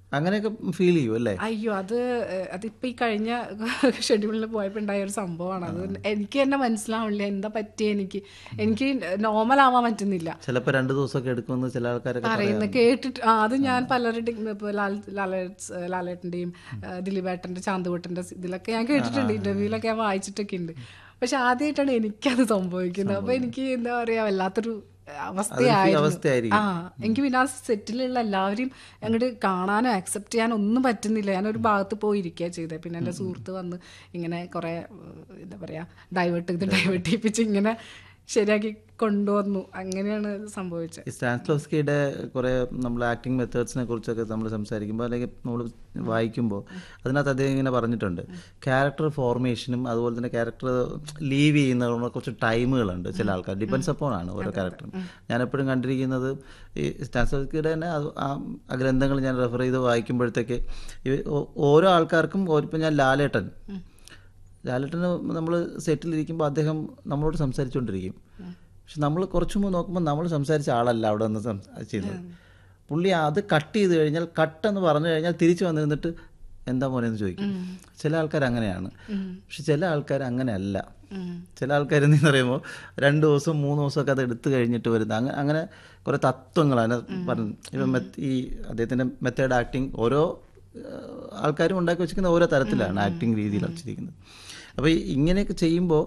അങ്ങനെയൊക്കെ ഫീൽ ചെയ്യും അല്ലേ അയ്യോ അത് ഏഹ്, അതിപ്പോ ഈ കഴിഞ്ഞ ഷെഡ്യൂളിൽ പോയപ്പോൾ ഉണ്ടായ ഒരു സംഭവമാണ് അത് എനിക്ക് തന്നെ മനസ്സിലാവില്ല എന്താ പറ്റിയ എനിക്ക് എനിക്ക് നോർമൽ ആവാൻ പറ്റുന്നില്ല ചിലപ്പോൾ രണ്ട് ദിവസമൊക്കെ എടുക്കുമെന്ന് ചില ആൾക്കാരൊക്കെ പറയുന്ന കേട്ടിട്ട് ആ അത് ഞാൻ പലരുടെയും ഇപ്പോൾ ലാൽ ലാലേട്സ് ലാലേട്ടൻ്റെയും ദിലീപേട്ടൻ്റെ ചാന്തുവട്ടൻ്റെ ഇതിലൊക്കെ ഞാൻ കേട്ടിട്ടുണ്ട് ഇന്റർവ്യൂലൊക്കെ ഞാൻ വായിച്ചിട്ടൊക്കെ ഉണ്ട് പക്ഷെ ആദ്യമായിട്ടാണ് എനിക്കത് സംഭവിക്കുന്നത് അപ്പൊ എനിക്ക് എന്താ പറയാ വല്ലാത്തൊരു അവസ്ഥയായിരുന്നു അവസ്ഥയായിരിക്കും. ആ എനിക്ക് പിന്നെ ആ സെറ്റിലുള്ള എല്ലാവരെയും അങ്ങോട്ട് കാണാനോ അക്സെപ്റ്റ് ചെയ്യാനോ ഒന്നും പറ്റുന്നില്ല ഞാനൊരു ഭാഗത്ത് പോയി ഇരിക്കുക ചെയ്തത് പിന്നെ എൻ്റെ സുഹൃത്ത് വന്ന് ഇങ്ങനെ കുറേ ഏഹ്, എന്താ പറയാ ഡൈവേർട്ട് ചെയ്ത് ഡൈവേർട്ട് ചെയ്യിപ്പിച്ച് ഇങ്ങനെ ശരിയാക്കി കൊണ്ടുവന്നു അങ്ങനെയാണ് ഇത് സംഭവിച്ചത് ഈ സ്റ്റാൻസ്ലോസ്കിയുടെ കുറേ നമ്മൾ ആക്ടിങ് മെത്തേഡ്സിനെ കുറിച്ചൊക്കെ നമ്മൾ സംസാരിക്കുമ്പോൾ അല്ലെങ്കിൽ നമ്മൾ വായിക്കുമ്പോൾ അതിനകത്ത് അദ്ദേഹം ഇങ്ങനെ പറഞ്ഞിട്ടുണ്ട് ക്യാരക്ടർ ഫോർമേഷനും അതുപോലെ തന്നെ ക്യാരക്ടർ ലീവ് ചെയ്യുന്നതിനുള്ള കുറച്ച് ടൈമുകളുണ്ട് ചില ആൾക്കാർ ഡിപ്പെൻസ് അപ്പോൺ ആണ് ഓരോ ക്യാരക്ടറും ഞാൻ എപ്പോഴും കണ്ടിരിക്കുന്നത് ഈ സ്റ്റാൻസ്ലോസ്കിയുടെ തന്നെ അത് ആ ആ ഗ്രന്ഥങ്ങൾ ഞാൻ റെഫർ ചെയ്ത് വായിക്കുമ്പോഴത്തേക്ക് ഈ ഓ- ഓരോ ആൾക്കാർക്കും ഇപ്പം ഞാൻ ലാലേട്ടൻ ലാലേട്ടന് നമ്മൾ സെറ്റിലിരിക്കുമ്പോൾ അദ്ദേഹം നമ്മളോട് സംസാരിച്ചുകൊണ്ടിരിക്കും പക്ഷെ നമ്മൾ കുറച്ച് മുമ്പ് നോക്കുമ്പോൾ നമ്മൾ സംസാരിച്ച ആളല്ല അവിടെ നിന്ന് സംസാ- ചെയ്തത് പുള്ളി അത് കട്ട് ചെയ്ത് കഴിഞ്ഞാൽ കട്ടെന്ന് പറഞ്ഞു കഴിഞ്ഞാൽ തിരിച്ചു വന്നിരുന്നിട്ട് എന്താ മോനെ എന്ന് ചോദിക്കും ചില ആൾക്കാർ അങ്ങനെയാണ് പക്ഷെ ചില ആൾക്കാർ അങ്ങനെയല്ല ചില ആൾക്കാർ എന്ന് പറയുമ്പോൾ രണ്ട് ദിവസം മൂന്ന് ദിവസമൊക്കെ അത് എടുത്തു കഴിഞ്ഞിട്ട് വരുന്ന അങ്ങനെ അങ്ങനെ കുറേ തത്വങ്ങളാണ് പറഞ്ഞു ഇപ്പം മെത്ത് ഈ അദ്ദേഹത്തിൻ്റെ മെത്തേഡ് ആക്ടിങ് ഓരോ ഏഹ്, ആൾക്കാരും ഉണ്ടാക്കി വെച്ചിരിക്കുന്ന ഓരോ തരത്തിലാണ് ആക്ടിങ് രീതിയിൽ വെച്ചിരിക്കുന്നത് അപ്പോൾ ഈ ഇങ്ങനെയൊക്കെ ചെയ്യുമ്പോൾ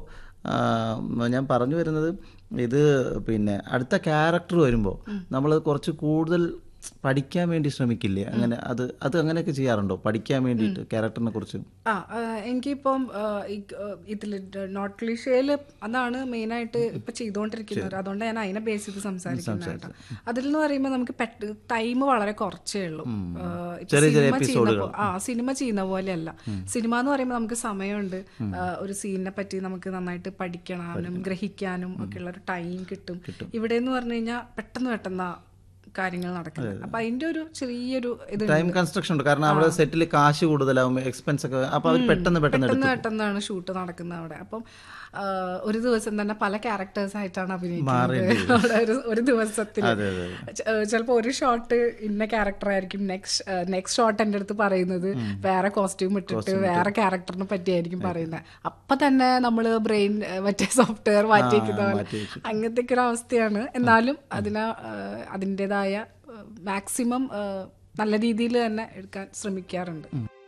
ഞാൻ പറഞ്ഞു വരുന്നത് ഇത് പിന്നെ അടുത്ത ക്യാരക്ടർ വരുമ്പോൾ നമ്മൾ കുറച്ച് കൂടുതൽ പഠിക്കാൻ വേണ്ടി ശ്രമിക്കില്ലേ അങ്ങനെ അത് അത് അങ്ങനെയൊക്കെ ചെയ്യാറുണ്ടോ പഠിക്കാൻ വേണ്ടിയിട്ട് ക്യാരക്ടറിനെ കുറിച്ച് ആ ആ, എനിക്കിപ്പം ആ, ഈ, ആ, ഇതില് നോട്ട് ക്ലീഷയിൽ അതാണ് മെയിനായിട്ട് ഇപ്പൊ ചെയ്തുകൊണ്ടിരിക്കുന്നത് അതുകൊണ്ട് ഞാൻ അതിനെ ബേസ് ചെയ്ത് സംസാരിക്കുന്നത് കേട്ടോ അതിൽ എന്ന് പറയുമ്പോൾ നമുക്ക് പെട്ട് ടൈം വളരെ കുറച്ചേ ഉള്ളൂ ആ, ഇപ്പൊ ചെറിയ ചെറിയ സിനിമ ചെയ്യുന്ന പോ- ആ സിനിമ ചെയ്യുന്ന പോലെയല്ല സിനിമ എന്ന് പറയുമ്പോൾ നമുക്ക് സമയമുണ്ട് ആ, ഒരു സീനിനെ പറ്റി നമുക്ക് നന്നായിട്ട് പഠിക്കാനും ഗ്രഹിക്കാനും ഒക്കെ ഉള്ള ഒരു ടൈം കിട്ടും ഇവിടെ എന്ന് പറഞ്ഞു കഴിഞ്ഞാൽ പെട്ടെന്ന് പെട്ടെന്ന് കാര്യങ്ങൾ നടക്കുന്നത് അപ്പൊ അതിന്റെ ഒരു ചെറിയൊരു ഇത് ടൈം കൺസ്ട്രക്ഷൻ ഉണ്ട് കാരണം അവിടെ സെറ്റിൽ കാശ് കൂടുതലാവും എക്സ്പെൻസ് ഒക്കെ അപ്പോൾ അവർ പെട്ടെന്ന് പെട്ടെന്ന് പെട്ടെന്ന് പെട്ടെന്നാണ് ഷൂട്ട് നടക്കുന്നത് അവിടെ അപ്പം ആ, ഒരു ദിവസം തന്നെ പല ക്യാരക്ടേഴ്സ് ആയിട്ടാണ് അഭിനയിക്കുന്നത് അവിടെ ഒരു ഒരു ദിവസത്തിൽ ചിലപ്പോൾ ഒരു ഷോട്ട് ഇന്ന ക്യാരക്ടർ ആയിരിക്കും നെക്സ്റ്റ് നെക്സ്റ്റ് ഷോട്ട് എൻ്റെ അടുത്ത് പറയുന്നത് വേറെ കോസ്റ്റ്യൂം ഇട്ടിട്ട് വേറെ ക്യാരക്ടറിനെ പറ്റിയായിരിക്കും പറയുന്നത് അപ്പൊ തന്നെ നമ്മൾ ബ്രെയിൻ മറ്റേ സോഫ്റ്റ്വെയർ മാറ്റിയിരിക്കുന്ന പോലെ അങ്ങനത്തെ ഒക്കെ ഒരു അവസ്ഥയാണ് എന്നാലും അതിന് അതിൻ്റെതായ മാക്സിമം നല്ല രീതിയിൽ തന്നെ എടുക്കാൻ ശ്രമിക്കാറുണ്ട്